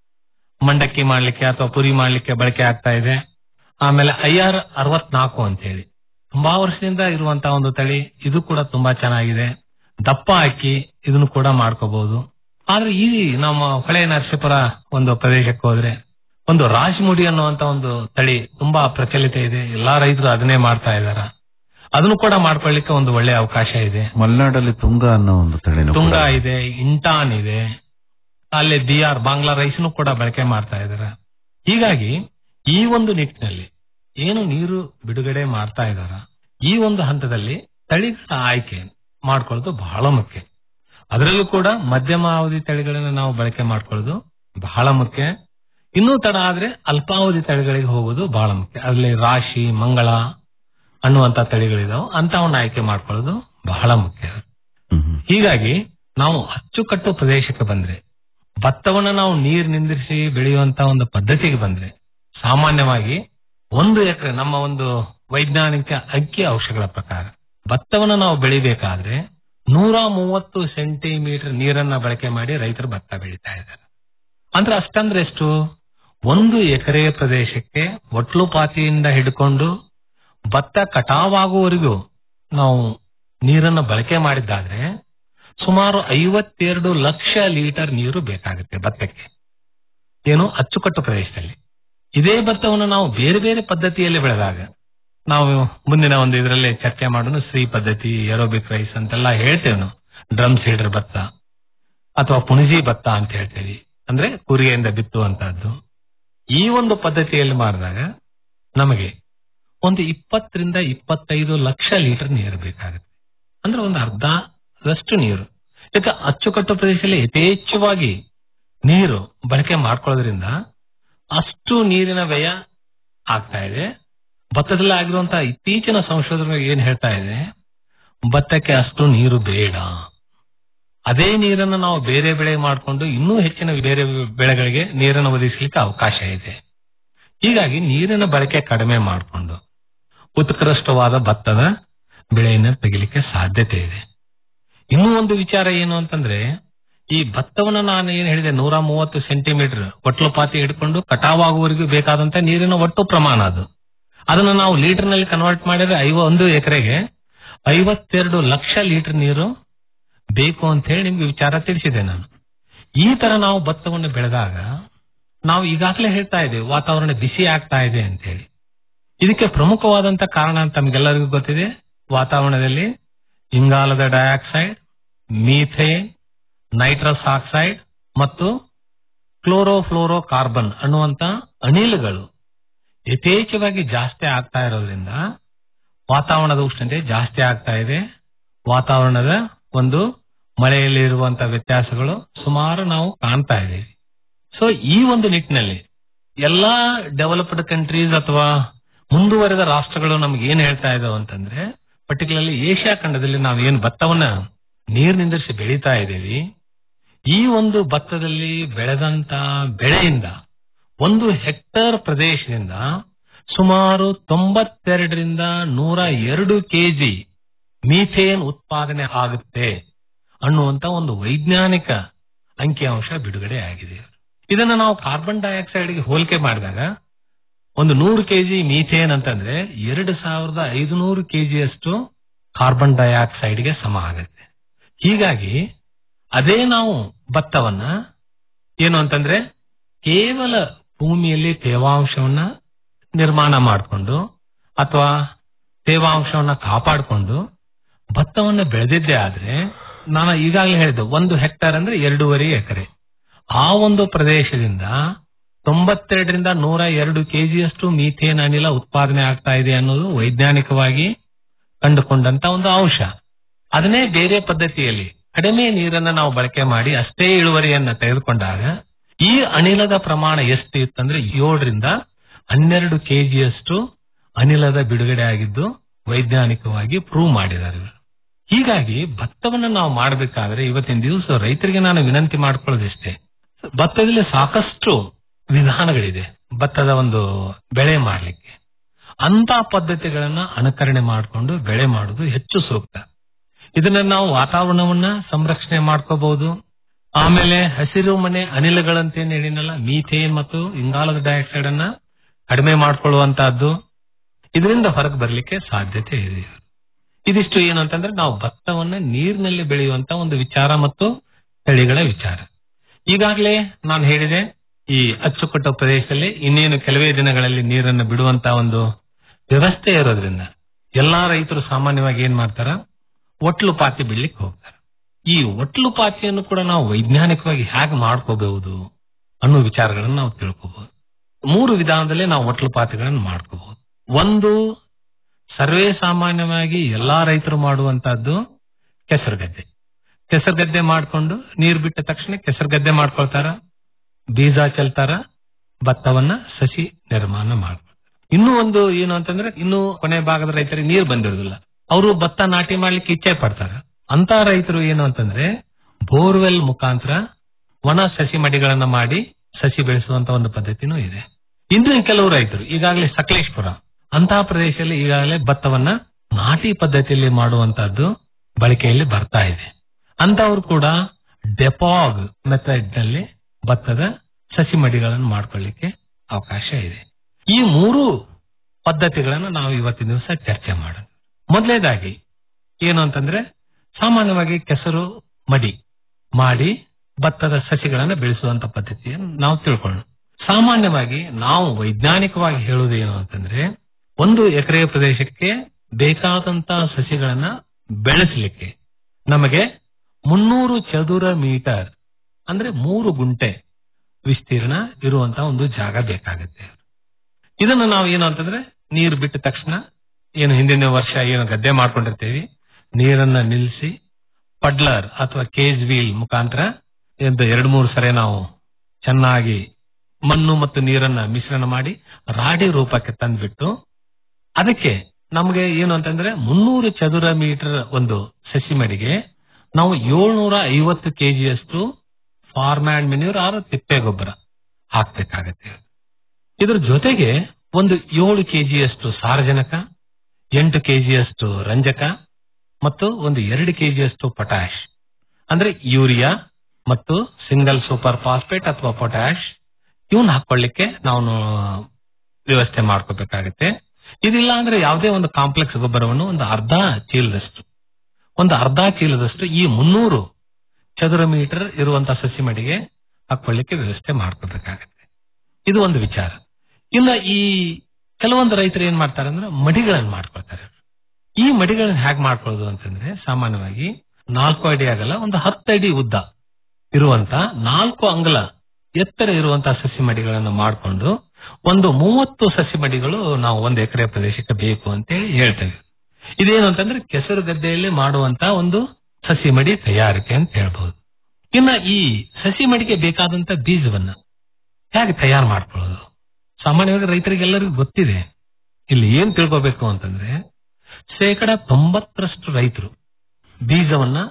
ಮಂಡಕ್ಕಿ ಮಾಡ್ಲಿಕ್ಕೆ ಅಥವಾ ಪುರಿ ಮಾಡ್ಲಿಕ್ಕೆ ಬಳಕೆ ಆಗ್ತಾ ಇದೆ ಆಮೇಲೆ ಐ ಆರ್ ಅರವತ್ನಾಲ್ಕು ಅಂತ ಹೇಳಿ ತುಂಬಾ ವರ್ಷದಿಂದ ಇರುವಂತ ಒಂದು ತಳಿ ಇದು ಕೂಡ ತುಂಬಾ ಚೆನ್ನಾಗಿದೆ ದಪ್ಪ ಅಕ್ಕಿ ಇದನ್ನು ಕೂಡ ಮಾಡ್ಕೋಬಹುದು ಆದ್ರೆ ಈ ನಮ್ಮ ಹೊಳೆ ನರಸೀಪುರ ಒಂದು ಪ್ರದೇಶಕ್ಕೆ ಹೋದ್ರೆ ಒಂದು ರಾಜಮುಡಿ ಅನ್ನುವಂತ ಒಂದು ತಳಿ ತುಂಬಾ ಪ್ರಚಲಿತ ಇದೆ ಎಲ್ಲಾ ರೈತರು ಅದನ್ನೇ ಮಾಡ್ತಾ ಇದಾರ ಅದನ್ನು ಕೂಡ ಮಾಡ್ಕೊಳ್ಳಿಕ್ಕೆ ಒಂದು ಒಳ್ಳೆ ಅವಕಾಶ ಇದೆ ಮಲೆನಾಡಲ್ಲಿ ತುಂಗ ಅನ್ನೋ ಒಂದು ತಳಿನೂ ತುಂಗ ಕೂಡ ಇದೆ ಇಂಟಾನ್ ಇದೆ ಅಲ್ಲಿ ಬಿ ಆರ್ ಬಾಂಗ್ಲಾ ರೈಸ್ನು ಕೂಡ ಬಳಕೆ ಮಾಡ್ತಾ ಇದಾರೆ ಹೀಗಾಗಿ ಈ ಒಂದು ನಿಟ್ಟಿನಲ್ಲಿ ಏನು ನೀರು ಬಿಡುಗಡೆ ಮಾಡ್ತಾ ಇದಾರ ಈ ಒಂದು ಹಂತದಲ್ಲಿ ತಳಿಗಳ ಆಯ್ಕೆ ಮಾಡ್ಕೊಳ್ಳೋದು ಬಹಳ ಮುಖ್ಯ ಅದರಲ್ಲೂ ಕೂಡ ಮಧ್ಯಮ ಅವಧಿ ತಳಿಗಳನ್ನ ನಾವು ಬಳಕೆ ಮಾಡ್ಕೊಳ್ಳೋದು ಬಹಳ ಮುಖ್ಯ ಇನ್ನೂ ತಡ ಆದ್ರೆ ಅಲ್ಪಾವಧಿ ತಳಿಗಳಿಗೆ ಹೋಗೋದು ಬಹಳ ಮುಖ್ಯ ಅಲ್ಲಿ ರಾಶಿ ಮಂಗಳ ಅನ್ನುವಂತ ತಳಿಗಳಿದಾವೆ ಅಂತವನ್ನ ಆಯ್ಕೆ ಮಾಡ್ಕೊಳ್ಳೋದು ಬಹಳ ಮುಖ್ಯ ಹ್ಮ್ ಹ್ಮ್. ಹೀಗಾಗಿ ನಾವು ಅಚ್ಚುಕಟ್ಟು ಪ್ರದೇಶಕ್ಕೆ ಬಂದ್ರೆ ಭತ್ತವನ್ನ ನಾವು ನೀರು ನಿಂದಿರಿಸಿ ಬೆಳೆಯುವಂತ ಒಂದು ಪದ್ಧತಿಗೆ ಬಂದ್ರೆ ಸಾಮಾನ್ಯವಾಗಿ ಒಂದು ಎಕರೆ ನಮ್ಮ ಒಂದು ವೈಜ್ಞಾನಿಕ ಅಕ್ಕಿ ಔಷಧಗಳ ಪ್ರಕಾರ ಭತ್ತವನ್ನ ನಾವು ಬೆಳಿಬೇಕಾದ್ರೆ ನೂರ ಮೂವತ್ತು ಸೆಂಟಿಮೀಟರ್ ನೀರನ್ನ ಬಳಕೆ ಮಾಡಿ ರೈತರು ಭತ್ತ ಬೆಳೀತಾ ಇದ್ದಾರೆ ಅಂದ್ರೆ ಅಷ್ಟಂದ್ರೆ ಎಷ್ಟು ಒಂದು ಎಕರೆ ಪ್ರದೇಶಕ್ಕೆ ಒಟ್ಲು ಪಾತಿಯಿಂದ ಹಿಡ್ಕೊಂಡು ಭತ್ತ ಕಟಾವಾಗುವವರೆಗೂ ನಾವು ನೀರನ್ನು ಬಳಕೆ ಮಾಡಿದ್ದಾದ್ರೆ ಸುಮಾರು ಐವತ್ತೆರಡು ಲಕ್ಷ ಲೀಟರ್ ನೀರು ಬೇಕಾಗುತ್ತೆ ಭತ್ತಕ್ಕೆ ಏನು ಅಚ್ಚುಕಟ್ಟು ಪ್ರದೇಶದಲ್ಲಿ ಇದೇ ಭತ್ತವನ್ನು ನಾವು ಬೇರೆ ಬೇರೆ ಪದ್ಧತಿಯಲ್ಲಿ ಬೆಳೆದಾಗ ನಾವು ಮುಂದಿನ ಒಂದು ಇದರಲ್ಲಿ ಚರ್ಚೆ ಮಾಡೋಣ ಶ್ರೀ ಪದ್ಧತಿ ಏರೋಬಿಕ್ ರೈಸ್ ಅಂತೆಲ್ಲ ಹೇಳ್ತೇವೆ ನಾವು ಡ್ರಮ್ ಸೀಡರ್ ಭತ್ತ ಅಥವಾ ಪುಣಜಿ ಭತ್ತ ಅಂತ ಹೇಳ್ತೇವೆ ಅಂದ್ರೆ ಕೂರಿಗೆಯಿಂದ ಬಿತ್ತುವಂತಹದ್ದು ಈ ಒಂದು ಪದ್ಧತಿಯಲ್ಲಿ ಮಾಡಿದಾಗ ನಮಗೆ ಒಂದು ಇಪ್ಪತ್ತರಿಂದ ಇಪ್ಪತ್ತೈದು ಲಕ್ಷ ಲೀಟರ್ ನೀರು ಬೇಕಾಗುತ್ತೆ ಅಂದ್ರೆ ಒಂದು ಅರ್ಧದಷ್ಟು ನೀರು ಯಾಕೆ ಅಚ್ಚುಕಟ್ಟು ಪ್ರದೇಶದಲ್ಲಿ ಯಥೇಚ್ಛವಾಗಿ ನೀರು ಬಳಕೆ ಮಾಡ್ಕೊಳ್ಳೋದ್ರಿಂದ ಅಷ್ಟು ನೀರಿನ ವ್ಯಯ ಆಗ್ತಾ ಇದೆ ಭತ್ತದಲ್ಲಿ ಆಗಿರುವಂತಹ ಇತ್ತೀಚಿನ ಸಂಶೋಧನೆ ಏನ್ ಹೇಳ್ತಾ ಇದೆ ಭತ್ತಕ್ಕೆ ಅಷ್ಟು ನೀರು ಬೇಡ ಅದೇ ನೀರನ್ನು ನಾವು ಬೇರೆ ಬೆಳೆ ಮಾಡಿಕೊಂಡು ಇನ್ನೂ ಹೆಚ್ಚಿನ ಬೇರೆ ಬೆಳೆಗಳಿಗೆ ನೀರನ್ನು ಒದಗಿಸಲಿಕ್ಕೆ ಅವಕಾಶ ಇದೆ ಹೀಗಾಗಿ ನೀರಿನ ಬಳಕೆ ಕಡಿಮೆ ಮಾಡಿಕೊಂಡು ಉತ್ಕೃಷ್ಟವಾದ ಭತ್ತದ ಬೆಳೆಯನ್ನು ತೆಗಿಲಿಕ್ಕೆ ಸಾಧ್ಯತೆ ಇದೆ ಇನ್ನೂ ಒಂದು ವಿಚಾರ ಏನು ಅಂತಂದ್ರೆ ಈ ಭತ್ತವನ್ನ ನಾನು ಏನ್ ಹೇಳಿದೆ ನೂರ ಮೂವತ್ತು ಸೆಂಟಿಮೀಟರ್ ಒಟ್ಲು ಪಾತಿ ಹಿಡ್ಕೊಂಡು ಕಟಾವಾಗುವವರೆಗೂ ಬೇಕಾದಂತ ನೀರಿನ ಒಟ್ಟು ಪ್ರಮಾಣ ಅದು ಅದನ್ನ ನಾವು ಲೀಟರ್ ನಲ್ಲಿ ಕನ್ವರ್ಟ್ ಮಾಡಿದ್ರೆ ಐವ ಒಂದು ಎಕರೆಗೆ ಐವತ್ತೆರಡು ಲಕ್ಷ ಲೀಟರ್ ನೀರು ಬೇಕು ಅಂತ ಹೇಳಿ ನಿಮ್ಗೆ ವಿಚಾರ ತಿಳಿಸಿದೆ ನಾನು ಈ ತರ ನಾವು ಭತ್ತವನ್ನು ಬೆಳೆದಾಗ ನಾವು ಈಗಾಗಲೇ ಹೇಳ್ತಾ ಇದ್ದೇವೆ ವಾತಾವರಣ ಬಿಸಿ ಆಗ್ತಾ ಇದೆ ಅಂತ ಹೇಳಿ ಇದಕ್ಕೆ ಪ್ರಮುಖವಾದಂತ ಕಾರಣ ಅಂತ ತಮಗೆಲ್ಲರಿಗೂ ಗೊತ್ತಿದೆ ವಾತಾವರಣದಲ್ಲಿ ಇಂಗಾಲದ ಡೈಆಕ್ಸೈಡ್ ಮೀಥೇನ್ ನೈಟ್ರಸ್ ಆಕ್ಸೈಡ್ ಮತ್ತು ಕ್ಲೋರೋಫ್ಲೋರೋ ಕಾರ್ಬನ್ ಅನ್ನುವಂತ ಅನಿಲಗಳು ಯಥೇಚ್ಛವಾಗಿ ಜಾಸ್ತಿ ಆಗ್ತಾ ಇರೋದ್ರಿಂದ ವಾತಾವರಣದ ಉಷ್ಣತೆ ಜಾಸ್ತಿ ಆಗ್ತಾ ಇದೆ ವಾತಾವರಣದ ಒಂದು ಮಳೆಯಲ್ಲಿ ಇರುವಂತಹ ವ್ಯತ್ಯಾಸಗಳು ಸುಮಾರು ನಾವು ಕಾಣ್ತಾ ಇದ್ದೀವಿ ಸೊ ಈ ಒಂದು ನಿಟ್ಟಿನಲ್ಲಿ ಎಲ್ಲಾ ಡೆವಲಪ್ಡ್ ಕಂಟ್ರೀಸ್ ಅಥವಾ ಮುಂದುವರೆದ ರಾಷ್ಟ್ರಗಳು ನಮ್ಗೆ ಏನ್ ಹೇಳ್ತಾ ಇದಾವೆ ಅಂತಂದ್ರೆ ಪರ್ಟಿಕ್ಯುಲರ್ಲಿ ಏಷ್ಯಾ ಖಂಡದಲ್ಲಿ ನಾವು ಏನ್ ಭತ್ತವನ್ನ ನೀರಿನಿಂದಿರಿಸಿ ಬೆಳೀತಾ ಇದ್ದೀವಿ ಈ ಒಂದು ಭತ್ತದಲ್ಲಿ ಬೆಳೆದಂತ ಬೆಳೆಯಿಂದ ಒಂದು ಹೆಕ್ಟೇರ್ ಪ್ರದೇಶದಿಂದ ಸುಮಾರು ತೊಂಬತ್ತೆರಡರಿಂದ ನೂರ ಎರಡು ಕೆಜಿ ಮೀಥೇನ್ ಉತ್ಪಾದನೆ ಆಗುತ್ತೆ ಅನ್ನುವಂತ ಒಂದು ವೈಜ್ಞಾನಿಕ ಅಂಕಿಅಂಶ ಬಿಡುಗಡೆ ಆಗಿದೆ ಇದನ್ನ ನಾವು ಕಾರ್ಬನ್ ಡೈಆಕ್ಸೈಡ್ಗೆ ಹೋಲಿಕೆ ಮಾಡಿದಾಗ ಒಂದು ನೂರು ಕೆಜಿ ಮೀಥೇನ್ ಅಂತಂದ್ರೆ ಎರಡು ಸಾವಿರದ ಐದುನೂರು ಕೆಜಿಯಷ್ಟು ಕಾರ್ಬನ್ ಡೈಆಕ್ಸೈಡ್ಗೆ ಸಮ ಆಗುತ್ತೆ ಹೀಗಾಗಿ ಅದೇ ನಾವು ಭತ್ತವನ್ನ ಏನು ಅಂತಂದ್ರೆ ಕೇವಲ ಭೂಮಿಯಲ್ಲಿ ತೇವಾಂಶವನ್ನ ನಿರ್ಮಾಣ ಮಾಡಿಕೊಂಡು ಅಥವಾ ತೇವಾಂಶವನ್ನ ಕಾಪಾಡಿಕೊಂಡು ಭತ್ತವನ್ನ ಬೆಳೆದಿದ್ದೇ ಆದ್ರೆ ನಾನು ಈಗಾಗಲೇ ಹೇಳಿದೆ ಒಂದು ಹೆಕ್ಟರ್ ಅಂದ್ರೆ ಎರಡೂವರೆ ಎಕರೆ ಆ ಒಂದು ಪ್ರದೇಶದಿಂದ ತೊಂಬತ್ತೆರಡರಿಂದ ನೂರ ಎರಡು ಕೆಜಿಯಷ್ಟು ಮೀಥೇನ್ ಅನಿಲ ಉತ್ಪಾದನೆ ಆಗ್ತಾ ಇದೆ ಅನ್ನೋದು ವೈಜ್ಞಾನಿಕವಾಗಿ ಕಂಡುಕೊಂಡಂತ ಒಂದು ಅಂಶ ಅದನ್ನೇ ಬೇರೆ ಪದ್ಧತಿಯಲ್ಲಿ ಕಡಿಮೆ ನೀರನ್ನ ನಾವು ಬಳಕೆ ಮಾಡಿ ಅಷ್ಟೇ ಇಳುವರಿಯನ್ನ ತೆಗೆದುಕೊಂಡಾಗ ಈ ಅನಿಲದ ಪ್ರಮಾಣ ಎಷ್ಟು ಇತ್ತಂದ್ರೆ ಏಳರಿಂದ ಹನ್ನೆರಡು ಕೆಜಿಯಷ್ಟು ಅನಿಲದ ಬಿಡುಗಡೆ ಆಗಿದ್ದು ವೈಜ್ಞಾನಿಕವಾಗಿ ಪ್ರೂವ್ ಮಾಡಿದ್ದಾರೆ ಇವರು. ಹೀಗಾಗಿ ಭತ್ತವನ್ನ ನಾವು ಮಾಡಬೇಕಾದ್ರೆ ಇವತ್ತಿನ ದಿವಸ ರೈತರಿಗೆ ನಾನು ವಿನಂತಿ ಮಾಡ್ಕೊಳ್ಳೋದಿಷ್ಟೇ ಭತ್ತದಲ್ಲಿ ಸಾಕಷ್ಟು ವಿಧಾನಗಳಿದೆ ಭತ್ತದ ಒಂದು ಬೆಳೆ ಮಾಡಲಿಕ್ಕೆ ಅಂತ ಪದ್ಧತಿಗಳನ್ನ ಅನುಕರಣೆ ಮಾಡಿಕೊಂಡು ಬೆಳೆ ಮಾಡುವುದು ಹೆಚ್ಚು ಸೂಕ್ತ ಇದನ್ನ ನಾವು ವಾತಾವರಣವನ್ನ ಸಂರಕ್ಷಣೆ ಮಾಡ್ಕೋಬಹುದು ಆಮೇಲೆ ಹಸಿರು ಮನೆ ಅನಿಲಗಳಂತೇನು ಹೇಳಿನಲ್ಲ ಮೀಥೇನ್ ಮತ್ತು ಇಂಗಾಲದ ಡೈಆಕ್ಸೈಡ್ ಅನ್ನ ಕಡಿಮೆ ಮಾಡ್ಕೊಳ್ಳುವಂತಹದ್ದು ಇದರಿಂದ ಹೊರಗೆ ಬರಲಿಕ್ಕೆ ಸಾಧ್ಯತೆ ಇದೆ ಇದಿಷ್ಟು ಏನು ಅಂತಂದ್ರೆ ನಾವು ಭತ್ತವನ್ನ ನೀರಿನಲ್ಲಿ ಬೆಳೆಯುವಂತ ಒಂದು ವಿಚಾರ ಮತ್ತು ತಳಿಗಳ ವಿಚಾರ ಈಗಾಗಲೇ ನಾನು ಹೇಳಿದೆ ಈ ಅಚ್ಚುಕಟ್ಟ ಪ್ರದೇಶದಲ್ಲಿ ಇನ್ನೇನು ಕೆಲವೇ ದಿನಗಳಲ್ಲಿ ನೀರನ್ನು ಬಿಡುವಂತ ಒಂದು ವ್ಯವಸ್ಥೆ ಇರೋದ್ರಿಂದ ಎಲ್ಲಾ ರೈತರು ಸಾಮಾನ್ಯವಾಗಿ ಏನ್ ಮಾಡ್ತಾರ ಒಟ್ಲು ಪಾತಿ ಬಿಡ್ಲಿಕ್ಕೆ ಹೋಗ್ತಾರೆ ಈ ಒಟ್ಲು ಪಾತಿಯನ್ನು ಕೂಡ ನಾವು ವೈಜ್ಞಾನಿಕವಾಗಿ ಹೇಗೆ ಮಾಡ್ಕೋಬಹುದು ಅನ್ನೋ ವಿಚಾರಗಳನ್ನು ನಾವು ತಿಳ್ಕೋಬಹುದು ಮೂರು ವಿಧಾನದಲ್ಲಿ ನಾವು ಒಟ್ಲು ಪಾತಿಗಳನ್ನು ಮಾಡ್ಕೋಬಹುದು ಒಂದು ಸರ್ವೇ ಸಾಮಾನ್ಯವಾಗಿ ಎಲ್ಲಾ ರೈತರು ಮಾಡುವಂತಹದ್ದು ಕೆಸರುಗದ್ದೆ ಕೆಸರುಗದ್ದೆ ಮಾಡ್ಕೊಂಡು ನೀರು ಬಿಟ್ಟ ತಕ್ಷಣ ಕೆಸರುಗದ್ದೆ ಮಾಡ್ಕೊಳ್ತಾರ ಬೀಜ ಚೆಲ್ತಾರ ಭತ್ತವನ್ನ ಸಸಿ ನಿರ್ಮಾಣ ಮಾಡ್ಕೊಳ್ತಾರೆ ಇನ್ನೂ ಒಂದು ಏನು ಅಂತಂದ್ರೆ ಇನ್ನು ಕೊನೆ ಭಾಗದ ರೈತರಿಗೆ ನೀರು ಬಂದಿರೋದಿಲ್ಲ ಅವರು ಭತ್ತ ನಾಟಿ ಮಾಡ್ಲಿಕ್ಕೆ ಇಚ್ಛೆ ಪಡ್ತಾರೆ ಅಂತ ರೈತರು ಏನು ಅಂತಂದ್ರೆ ಬೋರ್ವೆಲ್ ಮುಖಾಂತರ ಒಣ ಸಸಿ ಮಡಿಗಳನ್ನ ಮಾಡಿ ಸಸಿ ಬೆಳೆಸುವಂತ ಒಂದು ಪದ್ಧತಿನೂ ಇದೆ ಇನ್ನು ಕೆಲವು ರೈತರು ಈಗಾಗಲೇ ಸಕಲೇಶ್ಪುರ ಅಂತಹ ಪ್ರದೇಶದಲ್ಲಿ ಈಗಾಗಲೇ ಭತ್ತವನ್ನ ನಾಟಿ ಪದ್ಧತಿಯಲ್ಲಿ ಮಾಡುವಂತಹದ್ದು ಬಳಕೆಯಲ್ಲಿ ಬರ್ತಾ ಇದೆ ಅಂತವರು ಕೂಡ ಡೆಪಾಗ್ ಮೆಥಡ್ ನಲ್ಲಿ ಭತ್ತದ ಸಸಿ ಮಡಿಗಳನ್ನು ಮಾಡ್ಕೊಳ್ಳಿಕ್ಕೆ ಅವಕಾಶ ಇದೆ ಈ ಮೂರು ಪದ್ಧತಿಗಳನ್ನು ನಾವು ಇವತ್ತಿನ ದಿವಸ ಚರ್ಚೆ ಮಾಡೋಣ ಮೊದಲನೇದಾಗಿ ಏನು ಅಂತಂದ್ರೆ ಸಾಮಾನ್ಯವಾಗಿ ಕೆಸರು ಮಡಿ ಮಾಡಿ ಭತ್ತದ ಸಸಿಗಳನ್ನು ಬೆಳೆಸುವಂತ ಪದ್ಧತಿಯನ್ನು ನಾವು ತಿಳ್ಕೊಳ್ಳೋಣ ಸಾಮಾನ್ಯವಾಗಿ ನಾವು ವೈಜ್ಞಾನಿಕವಾಗಿ ಹೇಳುವುದು ಏನು ಅಂತಂದ್ರೆ ಒಂದು ಎಕರೆ ಪ್ರದೇಶಕ್ಕೆ ಬೇಕಾದಂತ ಸಸಿಗಳನ್ನ ಬೆಳೆಸಲಿಕ್ಕೆ ನಮಗೆ ಮುನ್ನೂರು ಚದುರ ಮೀಟರ್ ಅಂದ್ರೆ ಮೂರು ಗುಂಟೆ ವಿಸ್ತೀರ್ಣ ಇರುವಂತಹ ಒಂದು ಜಾಗ ಬೇಕಾಗುತ್ತೆ ಇದನ್ನು ನಾವು ಏನು ಅಂತಂದ್ರೆ ನೀರು ಬಿಟ್ಟ ತಕ್ಷಣ ಏನು ಹಿಂದಿನ ವರ್ಷ ಏನು ಗದ್ದೆ ಮಾಡ್ಕೊಂಡಿರ್ತೀವಿ ನೀರನ್ನ ನಿಲ್ಲಿಸಿ ಪಡ್ಲರ್ ಅಥವಾ ಕೇಜ್ ವೀಲ್ ಮುಖಾಂತರ ಎಂದು ಎರಡು ಮೂರು ಸರಿ ನಾವು ಚೆನ್ನಾಗಿ ಮಣ್ಣು ಮತ್ತು ನೀರನ್ನ ಮಿಶ್ರಣ ಮಾಡಿ ರಾಡಿ ರೂಪಕ್ಕೆ ತಂದ್ಬಿಟ್ಟು ಅದಕ್ಕೆ ನಮಗೆ ಏನು ಅಂತಂದ್ರೆ ಮುನ್ನೂರು ಚದುರ ಮೀಟರ್ ಒಂದು ಸಸಿ ಮಡಿಗೆ ನಾವು ಏಳ್ನೂರ ಐವತ್ತು ಕೆಜಿಯಷ್ಟು ಫಾರ್ಮ್ಯಾಂಡ್ ಮೆನ್ಯೂರ್ ಆರ್ ತಿಪ್ಪೆ ಗೊಬ್ಬರ ಹಾಕ್ಬೇಕಾಗತ್ತೆ ಇದ್ರ ಜೊತೆಗೆ ಒಂದು ಏಳು ಕೆಜಿಯಷ್ಟು ಸಾರಜನಕ ಎಂಟು ಕೆಜಿಯಷ್ಟು ರಂಜಕ ಮತ್ತು ಒಂದು ಎರಡು ಕೆಜಿಯಷ್ಟು ಪೊಟ್ಯಾಶ್ ಅಂದ್ರೆ ಯೂರಿಯಾ ಮತ್ತು ಸಿಂಗಲ್ ಸೂಪರ್ ಫಾಸ್ಫೇಟ್ ಅಥವಾ ಪೊಟ್ಯಾಶ್ ಇವನ್ನ ಹಾಕೊಳ್ಳಿಕ್ಕೆ ನಾವು ವ್ಯವಸ್ಥೆ ಮಾಡ್ಕೋಬೇಕಾಗತ್ತೆ ಇದಿಲ್ಲ ಅಂದ್ರೆ ಯಾವುದೇ ಒಂದು ಕಾಂಪ್ಲೆಕ್ಸ್ ಗೊಬ್ಬರವನ್ನು ಒಂದು ಅರ್ಧ ಚೀಲದಷ್ಟು ಒಂದು ಅರ್ಧ ಚೀಲದಷ್ಟು ಈ ಮುನ್ನೂರು ಚದುರ ಮೀಟರ್ ಇರುವಂತಹ ಸಸಿ ಮಡಿಗೆ ಹಾಕೊಳ್ಳಿಕ್ಕೆ ವ್ಯವಸ್ಥೆ ಮಾಡ್ಕೋಬೇಕಾಗತ್ತೆ ಇದು ಒಂದು ವಿಚಾರ ಇನ್ನ ಈ ಕೆಲವೊಂದು ರೈತರು ಏನ್ ಮಾಡ್ತಾರೆ ಅಂದ್ರೆ ಮಡಿಗಳನ್ನು ಮಾಡ್ಕೊಳ್ತಾರೆ ಈ ಮಡಿಗಳನ್ನ ಹೇಗೆ ಮಾಡ್ಕೊಳ್ಳೋದು ಅಂತಂದ್ರೆ ಸಾಮಾನ್ಯವಾಗಿ ನಾಲ್ಕು ಅಡಿ ಆಗಲ್ಲ ಒಂದು ಹತ್ತು ಅಡಿ ಉದ್ದ ಇರುವಂತ ನಾಲ್ಕು ಅಂಗಲ ಎತ್ತರ ಇರುವಂತಹ ಸಸಿ ಮಡಿಗಳನ್ನು ಮಾಡಿಕೊಂಡು ಒಂದು ಮೂವತ್ತು ಸಸಿ ಮಡಿಗಳು ನಾವು ಒಂದು ಎಕರೆ ಪ್ರದೇಶಕ್ಕೆ ಬೇಕು ಅಂತೇಳಿ ಹೇಳ್ತೇವೆ ಇದೇನು ಅಂತಂದ್ರೆ ಕೆಸರು ಗದ್ದೆಯಲ್ಲಿ ಮಾಡುವಂತ ಒಂದು ಸಸಿ ಮಡಿ ತಯಾರಿಕೆ ಅಂತ ಹೇಳ್ಬಹುದು ಇನ್ನ ಈ ಸಸಿ ಮಡಿಗೆ ಬೇಕಾದಂತ ಬೀಜವನ್ನ ಹೇಗೆ ತಯಾರು ಮಾಡ್ಕೊಳ್ಳೋದು ಸಾಮಾನ್ಯವಾಗಿ ರೈತರಿಗೆಲ್ಲರಿಗೂ ಗೊತ್ತಿದೆ ಇಲ್ಲಿ ಏನ್ ತಿಳ್ಕೋಬೇಕು ಅಂತಂದ್ರೆ ಶೇಕಡ ತೊಂಬತ್ತರಷ್ಟು ರೈತರು ಬೀಜವನ್ನ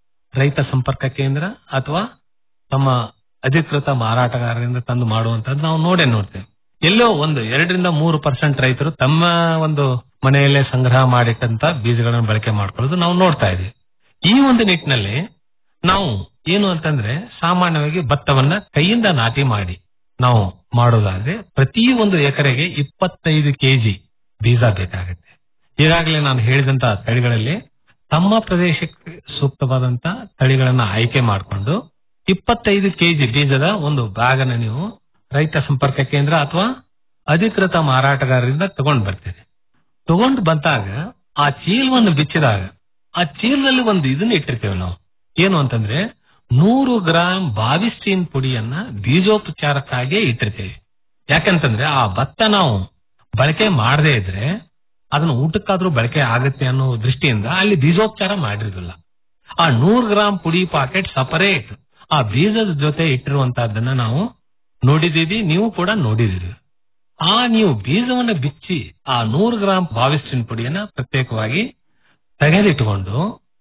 ರೈತ ಸಂಪರ್ಕ ಕೇಂದ್ರ ಅಥವಾ ತಮ್ಮ ಅಧಿಕೃತ ಮಾರಾಟಗಾರರಿಂದ ತಂದು ಮಾಡುವಂತದ್ದು ನಾವು ನೋಡೇ ನೋಡ್ತೇವೆ ಎಲ್ಲೋ ಒಂದು ಎರಡರಿಂದ ಮೂರು ಪರ್ಸೆಂಟ್ ರೈತರು ತಮ್ಮ ಒಂದು ಮನೆಯಲ್ಲೇ ಸಂಗ್ರಹ ಮಾಡಿಟ್ಟಂತ ಬೀಜಗಳನ್ನು ಬಳಕೆ ಮಾಡ್ಕೊಳ್ಳೋದು ನಾವು ನೋಡ್ತಾ ಇದ್ದೀವಿ ಈ ಒಂದು ನಿಟ್ಟಿನಲ್ಲಿ ನಾವು ಏನು ಅಂತಂದ್ರೆ ಸಾಮಾನ್ಯವಾಗಿ ಭತ್ತವನ್ನ ಕೈಯಿಂದ ನಾಟಿ ಮಾಡಿ ನಾವು ಮಾಡೋದಾದ್ರೆ ಪ್ರತಿ ಒಂದು ಎಕರೆಗೆ ಇಪ್ಪತ್ತೈದು ಕೆಜಿ ಬೀಜ ಬೇಕಾಗುತ್ತೆ ಈಗಾಗಲೇ ನಾನು ಹೇಳಿದಂತ ತಳಿಗಳಲ್ಲಿ ತಮ್ಮ ಪ್ರದೇಶಕ್ಕೆ ಸೂಕ್ತವಾದಂತ ತಳಿಗಳನ್ನ ಆಯ್ಕೆ ಮಾಡಿಕೊಂಡು ಇಪ್ಪತ್ತೈದು ಕೆಜಿ ಬೀಜದ ಒಂದು ಬ್ಯಾಗ್ ಅನ್ನು ನೀವು ರೈತ ಸಂಪರ್ಕ ಕೇಂದ್ರ ಅಥವಾ ಅಧಿಕೃತ ಮಾರಾಟಗಾರರಿಂದ ತಗೊಂಡು ಬರ್ತೀರಿ ತಗೊಂಡು ಬಂದಾಗ ಆ ಚೀಲವನ್ನು ಬಿಚ್ಚಿದಾಗ ಆ ಚೀಲದಲ್ಲಿ ಒಂದು ಇದನ್ನ ಇಟ್ಟಿರ್ತೇವೆ ನಾವು ಏನು ಅಂತಂದ್ರೆ ನೂರು ಗ್ರಾಂ ಬಾವಿಸ್ಟೀನ್ ಪುಡಿಯನ್ನ ಬೀಜೋಪಚಾರಕ್ಕಾಗಿ ಇಟ್ಟಿರ್ತೇವೆ ಯಾಕಂತಂದ್ರೆ ಆ ಭತ್ತ ನಾವು ಬಳಕೆ ಮಾಡದೇ ಇದ್ರೆ ಅದನ್ನ ಊಟಕ್ಕಾದ್ರೂ ಬಳಕೆ ಆಗುತ್ತೆ ಅನ್ನೋ ದೃಷ್ಟಿಯಿಂದ ಅಲ್ಲಿ ಬೀಜೋಪಚಾರ ಮಾಡಿರೋದಿಲ್ಲ ಆ ನೂರು ಗ್ರಾಂ ಪುಡಿ ಪಾಕೆಟ್ ಸಪರೇಟ್ ಆ ಬೀಜದ ಜೊತೆ ಇಟ್ಟಿರುವಂತಹದ್ದನ್ನ ನಾವು ನೋಡಿದೀವಿ ನೀವು ಕೂಡ ನೋಡಿದಿರಿ ಆ ನೀವು ಬೀಜವನ್ನ ಬಿಚ್ಚಿ ಆ ನೂರು ಗ್ರಾಂ ಬಾವಿಸ್ಟಿನ್ ಪುಡಿಯನ್ನ ಪ್ರತ್ಯೇಕವಾಗಿ ತೆಗೆದಿಟ್ಟುಕೊಂಡು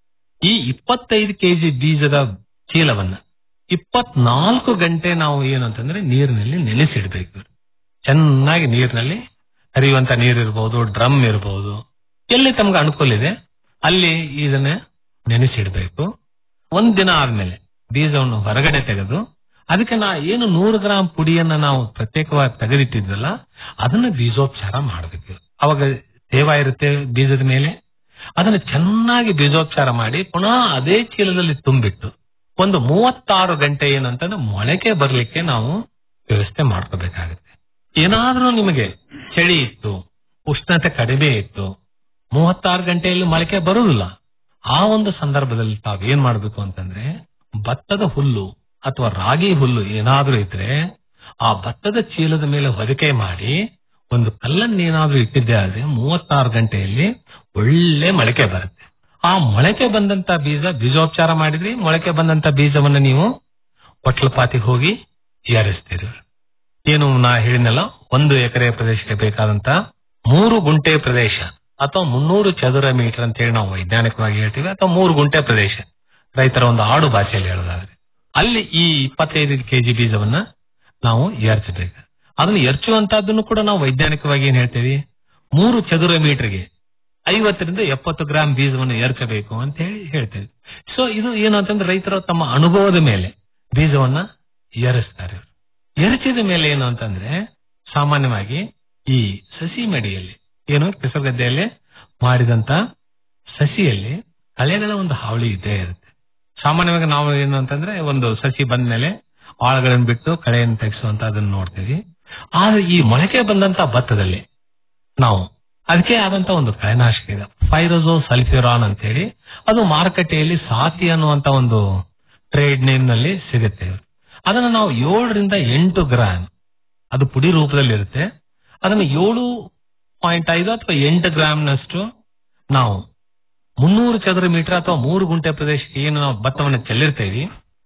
ಈ ಇಪ್ಪತ್ತೈದು ಕೆಜಿ ಬೀಜದ ಚೀಲವನ್ನ ಇಪ್ಪತ್ನಾಲ್ಕು ಗಂಟೆ ನಾವು ಏನಂತಂದ್ರೆ ನೀರಿನಲ್ಲಿ ನೆನೆಸಿಡ್ಬೇಕು ಚೆನ್ನಾಗಿ ನೀರಿನಲ್ಲಿ ಹರಿಯುವಂತ ನೀರಿರ್ಬೋದು ಡ್ರಮ್ ಇರಬಹುದು ಎಲ್ಲಿ ತಮ್ಗೆ ಅನುಕೂಲ ಇದೆ ಅಲ್ಲಿ ಇದನ್ನ ನೆನೆಸಿಡ್ಬೇಕು ಒಂದ್ ದಿನ ಆದ್ಮೇಲೆ ಬೀಜವನ್ನು ಹೊರಗಡೆ ತೆಗೆದು ಅದಕ್ಕೆ ನಾ ಏನು ನೂರು ಗ್ರಾಂ ಪುಡಿಯನ್ನ ನಾವು ಪ್ರತ್ಯೇಕವಾಗಿ ತೆಗೆದಿಟ್ಟಿದ್ವಲ್ಲ ಅದನ್ನ ಬೀಜೋಪಚಾರ ಮಾಡಬೇಕು ಅವಾಗ ತೇವ ಇರುತ್ತೆ ಬೀಜದ ಮೇಲೆ ಅದನ್ನ ಚೆನ್ನಾಗಿ ಬೀಜೋಪಚಾರ ಮಾಡಿ ಪುನಃ ಅದೇ ಚೀಲದಲ್ಲಿ ತುಂಬಿಟ್ಟು ಒಂದು ಮೂವತ್ತಾರು ಗಂಟೆ ಏನಂತಂದ್ರೆ ಮೊಳಕೆ ಬರ್ಲಿಕ್ಕೆ ನಾವು ವ್ಯವಸ್ಥೆ ಮಾಡ್ಕೋಬೇಕಾಗುತ್ತೆ ಏನಾದ್ರೂ ನಿಮಗೆ ಚಳಿ ಇತ್ತು ಉಷ್ಣತೆ ಕಡಿಮೆ ಇತ್ತು ಮೂವತ್ತಾರು ಗಂಟೆಯಲ್ಲಿ ಮೊಳಕೆ ಬರುವುದಿಲ್ಲ ಆ ಒಂದು ಸಂದರ್ಭದಲ್ಲಿ ತಾವ್ ಏನ್ ಮಾಡ್ಬೇಕು ಅಂತಂದ್ರೆ ಭತ್ತದ ಹುಲ್ಲು ಅಥವಾ ರಾಗಿ ಹುಲ್ಲು ಏನಾದ್ರೂ ಇದ್ರೆ ಆ ಭತ್ತದ ಚೀಲದ ಮೇಲೆ ಹೊದಿಕೆ ಮಾಡಿ ಒಂದು ಕಲ್ಲನ್ನೇನಾದ್ರೂ ಇಟ್ಟಿದ್ದೆ ಆದ್ರೆ ಮೂವತ್ತಾರು ಗಂಟೆಯಲ್ಲಿ ಒಳ್ಳೆ ಮೊಳಕೆ ಬರುತ್ತೆ ಆ ಮೊಳಕೆ ಬಂದಂತ ಬೀಜ ಬೀಜೋಪಚಾರ ಮಾಡಿದ್ರಿ ಮೊಳಕೆ ಬಂದಂತ ಬೀಜವನ್ನ ನೀವು ಹೊಟ್ಲಪಾತಿಗೆ ಹೋಗಿ ಏರಿಸ್ತೀರಿ ಏನು ನಾ ಹೇಳಿದ್ನಲ್ಲ ಒಂದು ಎಕರೆ ಪ್ರದೇಶಕ್ಕೆ ಬೇಕಾದಂತ ಮೂರು ಗುಂಟೆ ಪ್ರದೇಶ ಅಥವಾ ಮುನ್ನೂರು ಚದುರ ಮೀಟರ್ ಅಂತ ಹೇಳಿ ನಾವು ವೈಜ್ಞಾನಿಕವಾಗಿ ಹೇಳ್ತೀವಿ ಅಥವಾ ಮೂರು ಗುಂಟೆ ಪ್ರದೇಶ ರೈತರ ಒಂದು ಆಡು ಭಾಷೆಯಲ್ಲಿ ಹೇಳೋದಾದ್ರೆ ಅಲ್ಲಿ ಈ ಇಪ್ಪತ್ತೈದು ಕೆಜಿ ಬೀಜವನ್ನ ನಾವು ಏರ್ಚಬೇಕು ಅದನ್ನು ಎರ್ಚುವಂತಹದ್ದನ್ನು ಕೂಡ ನಾವು ವೈಜ್ಞಾನಿಕವಾಗಿ ಏನ್ ಹೇಳ್ತೀವಿ ಮೂರು ಚದುರ ಮೀಟರ್ಗೆ ಐವತ್ತರಿಂದ ಎಪ್ಪತ್ತು ಗ್ರಾಂ ಬೀಜವನ್ನು ಏರ್ಚಬೇಕು ಅಂತ ಹೇಳಿ ಹೇಳ್ತೇವೆ ಸೊ ಇದು ಏನು ಅಂತಂದ್ರೆ ರೈತರು ತಮ್ಮ ಅನುಭವದ ಮೇಲೆ ಬೀಜವನ್ನ ಏರಿಸ್ತಾರೆ ಎರಚಿದ ಮೇಲೆ ಏನು ಅಂತಂದ್ರೆ ಸಾಮಾನ್ಯವಾಗಿ ಈ ಸಸಿ ಮಡಿಯಲ್ಲಿ ಏನು ಕೆಸರುಗದ್ದೆಯಲ್ಲಿ ಮಾಡಿದಂತ ಸಸಿಯಲ್ಲಿ ಕಳೆಗಳ ಒಂದು ಹಾವಳಿ ಇದ್ದೇ ಇರುತ್ತೆ ಸಾಮಾನ್ಯವಾಗಿ ನಾವು ಏನು ಅಂತಂದ್ರೆ ಒಂದು ಸಸಿ ಬಂದ ಮೇಲೆ ಆಳಗಳನ್ನು ಬಿಟ್ಟು ಕಳೆಯನ್ನು ತೆಗೆಸುವಂತ ಅದನ್ನ ನೋಡ್ತೀವಿ ಆದ್ರೆ ಈ ಮೊಳಕೆ ಬಂದಂತ ಭತ್ತದಲ್ಲಿ ನಾವು ಅದಕ್ಕೆ ಆದಂತ ಒಂದು ಕಳೆನಾಶಕ ಇದೆ ಫೈರೋಸೋ ಸಲ್ಫ್ಯೂರಾನ್ ಅಂತ ಹೇಳಿ ಅದು ಮಾರುಕಟ್ಟೆಯಲ್ಲಿ ಸಾತಿ ಅನ್ನುವಂತ ಒಂದು ಟ್ರೇಡ್ ನೇಮ್ ನಲ್ಲಿ ಸಿಗುತ್ತೆ ಅದನ್ನ ನಾವು ಏಳರಿಂದ ಎಂಟು ಗ್ರಾಮ್ ಅದು ಪುಡಿ ರೂಪದಲ್ಲಿ ಇರುತ್ತೆ ಅದನ್ನು ಏಳು ಪಾಯಿಂಟ್ ಐದು ಅಥವಾ ಎಂಟು ಗ್ರಾಮ್ನಷ್ಟು ನಾವು ಮುನ್ನೂರು ಚದರ ಮೀಟರ್ ಅಥವಾ ಮೂರು ಗುಂಟೆ ಪ್ರದೇಶಕ್ಕೆ ಏನು ನಾವು ಭತ್ತವನ್ನು ಚೆಲ್ಲಿರ್ತೇವೆ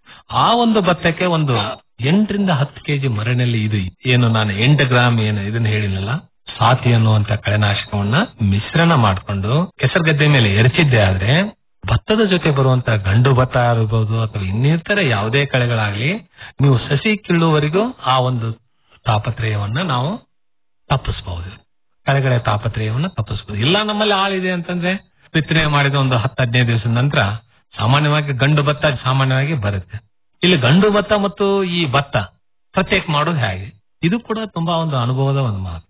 ಆ ಒಂದು ಭತ್ತಕ್ಕೆ ಒಂದು ಎಂಟರಿಂದ ಹತ್ತು ಕೆಜಿ ಮರಳಿನಲ್ಲಿ ಇದು ಏನು ನಾನು ಎಂಟು ಗ್ರಾಮ್ ಏನು ಇದನ್ನ ಹೇಳಿನಲ್ಲ ಸಾತಿ ಅನ್ನುವಂತ ಕಳೆನಾಶಕವನ್ನ ಮಿಶ್ರಣ ಮಾಡಿಕೊಂಡು ಕೆಸರುಗದ್ದೆ ಮೇಲೆ ಎರಚಿದ್ದೆ ಆದ್ರೆ ಭತ್ತದ ಜೊತೆ ಬರುವಂತ ಗಂಡು ಭತ್ತ ಇರಬಹುದು ಅಥವಾ ಇನ್ನಿತರ ಯಾವುದೇ ಕಳೆಗಳಾಗ್ಲಿ ನೀವು ಸಸಿ ಕೀಳುವವರೆಗೂ ಆ ಒಂದು ತಾಪತ್ರಯವನ್ನ ನಾವು ತಪ್ಪಿಸಬಹುದು ಕಳೆಗಳ ತಾಪತ್ರಯವನ್ನ ತಪ್ಪಿಸಬಹುದು ಇಲ್ಲ ನಮ್ಮಲ್ಲಿ ಆಳಿದೆ ಅಂತಂದ್ರೆ ಬಿತ್ತನೆ ಮಾಡಿದ ಒಂದು ಹತ್ತು ಹದಿನೈದು ದಿವಸದ ನಂತರ ಸಾಮಾನ್ಯವಾಗಿ ಗಂಡು ಭತ್ತ ಸಾಮಾನ್ಯವಾಗಿ ಬರುತ್ತೆ ಇಲ್ಲಿ ಗಂಡು ಭತ್ತ ಮತ್ತು ಈ ಭತ್ತ ಪ್ರತ್ಯೇಕ ಮಾಡೋದು ಹೇಗೆ ಇದು ಕೂಡ ತುಂಬಾ ಒಂದು ಅನುಭವದ ಒಂದು ಮಾತು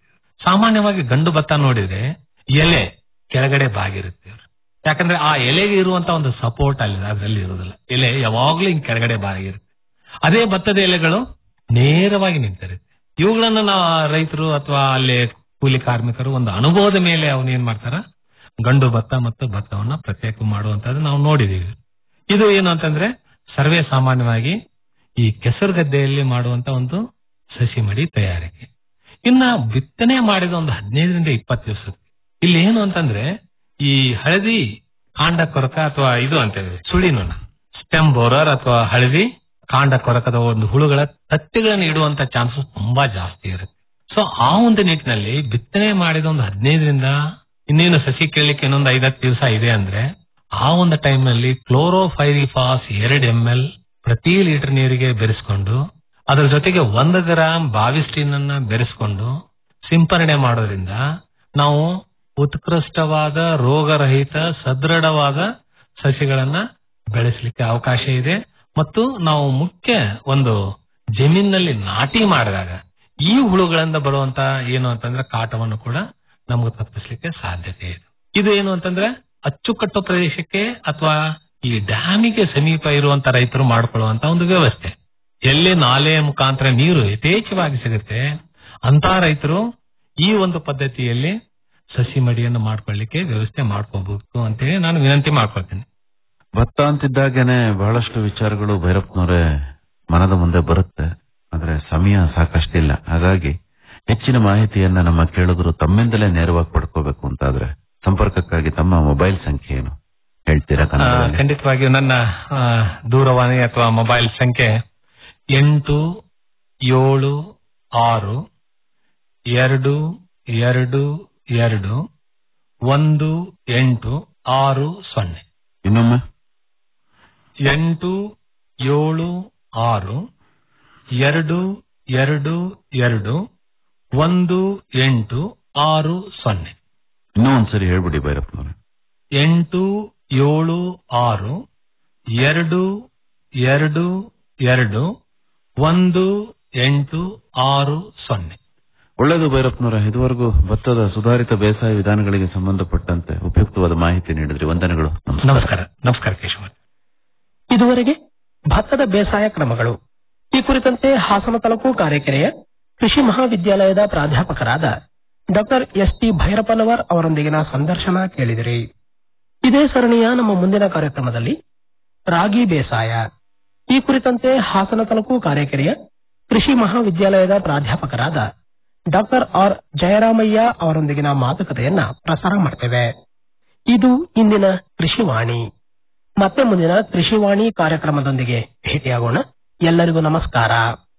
ಸಾಮಾನ್ಯವಾಗಿ ಗಂಡು ಭತ್ತ ನೋಡಿದ್ರೆ ಎಲೆ ಕೆಳಗಡೆ ಬಾಗಿರುತ್ತೆ ಇವ್ರು. ಯಾಕಂದ್ರೆ ಆ ಎಲೆಗೆ ಇರುವಂತ ಒಂದು ಸಪೋರ್ಟ್ ಅಲ್ಲಿ ಅದರಲ್ಲಿ ಇರುವುದಿಲ್ಲ ಎಲೆ ಯಾವಾಗ್ಲೂ ಹಿಂಗ್ ಕೆಳಗಡೆ ಬಾಗಿರುತ್ತೆ ಅದೇ ಭತ್ತದ ಎಲೆಗಳು ನೇರವಾಗಿ ನಿಂತಿರುತ್ತೆ ಇವುಗಳನ್ನ ನಾವು ರೈತರು ಅಥವಾ ಅಲ್ಲಿ ಕೂಲಿ ಕಾರ್ಮಿಕರು ಒಂದು ಅನುಭವದ ಮೇಲೆ ಅವನೇನ್ ಮಾಡ್ತಾರ ಗಂಡು ಭತ್ತ ಮತ್ತು ಭತ್ತವನ್ನ ಪ್ರತ್ಯೇಕ ಮಾಡುವಂತದ್ದು ನಾವು ನೋಡಿದೀವಿ ಇದು ಏನು ಅಂತಂದ್ರೆ ಸರ್ವೇ ಸಾಮಾನ್ಯವಾಗಿ ಈ ಕೆಸರು ಗದ್ದೆಯಲ್ಲಿ ಮಾಡುವಂತ ಒಂದು ಸಸಿ ಮಡಿ ತಯಾರಿಕೆ ಇನ್ನ ಬಿತ್ತನೆ ಮಾಡಿದ ಒಂದು ಹದಿನೈದರಿಂದ ಇಪ್ಪತ್ತು ದಿವಸ ಇಲ್ಲಿ ಏನು ಅಂತಂದ್ರೆ ಈ ಹಳದಿ ಕಾಂಡ ಕೊರಕ ಅಥವಾ ಇದು ಅಂತೇವೆ ಸುಳಿನೊಣ ಸ್ಟೆಮ್ ಬೋರರ್ ಅಥವಾ ಹಳದಿ ಕಾಂಡ ಕೊರಕದ ಒಂದು ಹುಳುಗಳ ತತ್ತೆಗಳನ್ನು ಇಡುವಂತ ಚಾನ್ಸಸ್ ತುಂಬಾ ಜಾಸ್ತಿ ಇರುತ್ತೆ ಸೊ ಆ ಒಂದು ನಿಟ್ಟಿನಲ್ಲಿ ಬಿತ್ತನೆ ಮಾಡಿದ ಒಂದು ಹದಿನೈದರಿಂದ ಇನ್ನೇನು ಸಸಿ ಕೇಳಲಿಕ್ಕೆ ಇನ್ನೊಂದು ಐದತ್ತು ದಿವಸ ಇದೆ ಅಂದ್ರೆ ಆ ಒಂದು ಟೈಮ್ ನಲ್ಲಿ ಕ್ಲೋರೋಫೈರಿಫಾಸ್ ಎರಡು ಎಂ ಎಲ್ ಪ್ರತಿ ಲೀಟರ್ ನೀರಿಗೆ ಬೆರೆಸ್ಕೊಂಡು ಅದರ ಜೊತೆಗೆ ಒಂದು ಗ್ರಾಮ್ ಬಾವಿಸ್ಟಿನ್ ಅನ್ನ ಬೆರೆಸ್ಕೊಂಡು ಸಿಂಪರಣೆ ಮಾಡೋದ್ರಿಂದ ನಾವು ಉತ್ಕೃಷ್ಟವಾದ ರೋಗರಹಿತ ಸದೃಢವಾದ ಸಸಿಗಳನ್ನ ಬೆಳೆಸಲಿಕ್ಕೆ ಅವಕಾಶ ಇದೆ ಮತ್ತು ನಾವು ಮುಖ್ಯ ಒಂದು ಜಮೀನಿನಲ್ಲಿ ನಾಟಿ ಮಾಡಿದಾಗ ಈ ಹುಳುಗಳಿಂದ ಬರುವಂತ ಏನು ಅಂತಂದ್ರೆ ಕಾಟವನ್ನು ಕೂಡ ನಮಗೆ ತಪ್ಪಿಸ್ಲಿಕ್ಕೆ ಸಾಧ್ಯತೆ ಇದೆ ಇದು ಏನು ಅಂತಂದ್ರೆ ಅಚ್ಚುಕಟ್ಟು ಪ್ರದೇಶಕ್ಕೆ ಅಥವಾ ಈ ಡ್ಯಾಮಿಗೆ ಸಮೀಪ ಇರುವಂತ ರೈತರು ಮಾಡ್ಕೊಳ್ಳುವಂತ ಒಂದು ವ್ಯವಸ್ಥೆ ಎಲ್ಲಿ ನಾಲೆಯ ಮುಖಾಂತರ ನೀರು ಯಥೇಚ್ಛವಾಗಿ ಸಿಗುತ್ತೆ ಅಂತ ರೈತರು ಈ ಒಂದು ಪದ್ಧತಿಯಲ್ಲಿ ಸಸಿ ಮಡಿಯನ್ನು ಮಾಡ್ಕೊಳ್ಳಿಕ್ಕೆ ವ್ಯವಸ್ಥೆ ಮಾಡ್ಕೋಬೇಕು ಅಂತೇಳಿ ನಾನು ವಿನಂತಿ ಮಾಡ್ಕೊಳ್ತೀನಿ ಭತ್ತ ಅಂತಿದ್ದಾಗೇನೆ ಬಹಳಷ್ಟು ವಿಚಾರಗಳು ಭೈರಪ್ಪನವರೇ ಮನದ ಮುಂದೆ ಬರುತ್ತೆ ಆದ್ರೆ ಸಮಯ ಸಾಕಷ್ಟಿಲ್ಲ ಹಾಗಾಗಿ ಹೆಚ್ಚಿನ ಮಾಹಿತಿಯನ್ನ ನಮ್ಮ ಕೇಳುಗರು ತಮ್ಮಿಂದಲೇ ನೇರವಾಗಿ ಪಡ್ಕೋಬೇಕು ಅಂತಾದ್ರೆ ಸಂಪರ್ಕಕ್ಕಾಗಿ ತಮ್ಮ ಮೊಬೈಲ್ ಸಂಖ್ಯೆ ಏನು ಹೇಳ್ತೀರಾ ಆ, ಕನ್ನಡದಲ್ಲಿ ಖಂಡಿತವಾಗಿಯೂ ನನ್ನ ಆ, ದೂರವಾಣಿ ಅಥವಾ ಮೊಬೈಲ್ ಸಂಖ್ಯೆ ಎಂಟು ಏಳು ಆರು ಎರಡು ಎರಡು ಎರಡು ಒಂದು ಎಂಟು ಆರು ಸೊನ್ನೆ ಇನ್ನೊಮ್ಮೆ ಎಂಟು ಏಳು ಆರು ಎರಡು ಎರಡು ಎರಡು ಒಂದು ಎಂಟು ಆರು ಸೊನ್ನೆ ಇನ್ನೂ ಒಂದ್ಸರಿ ಹೇಳ್ಬಿಡಿ ಭೈರಪ್ಪನವ್ರೆ ಎಂಟು ಏಳು ಆರು ಎರಡು ಎರಡು ಎರಡು ಒಂದು ಎಂಟು ಆರು ಸೊನ್ನೆ ಒಳ್ಳೆಯದು ಭೈರಪ್ಪನವರ ಇದುವರೆಗೂ ಭತ್ತದ ಸುಧಾರಿತ ಬೇಸಾಯ ವಿಧಾನಗಳಿಗೆ ಸಂಬಂಧಪಟ್ಟಂತೆ ಉಪಯುಕ್ತವಾದ ಮಾಹಿತಿ ನೀಡಿದ್ರಿ ವಂದನೆಗಳು ನಮಸ್ಕಾರ ನಮಸ್ಕಾರ ನಮಸ್ಕಾರ ಕೇಶವ ಇದುವರೆಗೆ ಭತ್ತದ ಬೇಸಾಯ ಕ್ರಮಗಳು ಈ ಕುರಿತಂತೆ ಹಾಸನ ತಾಲೂಕು ಕಾರೆಕೆರೆಯ ಕೃಷಿ ಮಹಾವಿದ್ಯಾಲಯದ ಪ್ರಾಧ್ಯಾಪಕರಾದ ಡಾಕ್ಟರ್ ಎಸ್ ಟಿ ಭೈರಪ್ಪನವರ್ ಅವರೊಂದಿಗಿನ ಸಂದರ್ಶನ ಕೇಳಿದಿರಿ ಇದೇ ಸರಣಿಯ ನಮ್ಮ ಮುಂದಿನ ಕಾರ್ಯಕ್ರಮದಲ್ಲಿ ರಾಗಿ ಬೇಸಾಯ ಈ ಕುರಿತಂತೆ ಹಾಸನ ತಾಲೂಕು ಕಾರೆಕೆರೆಯ ಕೃಷಿ ಮಹಾವಿದ್ಯಾಲಯದ ಪ್ರಾಧ್ಯಾಪಕರಾದ ಡಾಕ್ಟರ್ ಆರ್ ಜಯರಾಮಯ್ಯ ಅವರೊಂದಿಗಿನ ಮಾತುಕತೆಯನ್ನ ಪ್ರಸಾರ ಮಾಡ್ತೇವೆ ಇದು ಇಂದಿನ ಕೃಷಿವಾಣಿ ಮತ್ತೆ ಮುಂದಿನ ಕೃಷಿವಾಣಿ ಕಾರ್ಯಕ್ರಮದೊಂದಿಗೆ ಭೇಟಿಯಾಗೋಣ ಎಲ್ಲರಿಗೂ ನಮಸ್ಕಾರ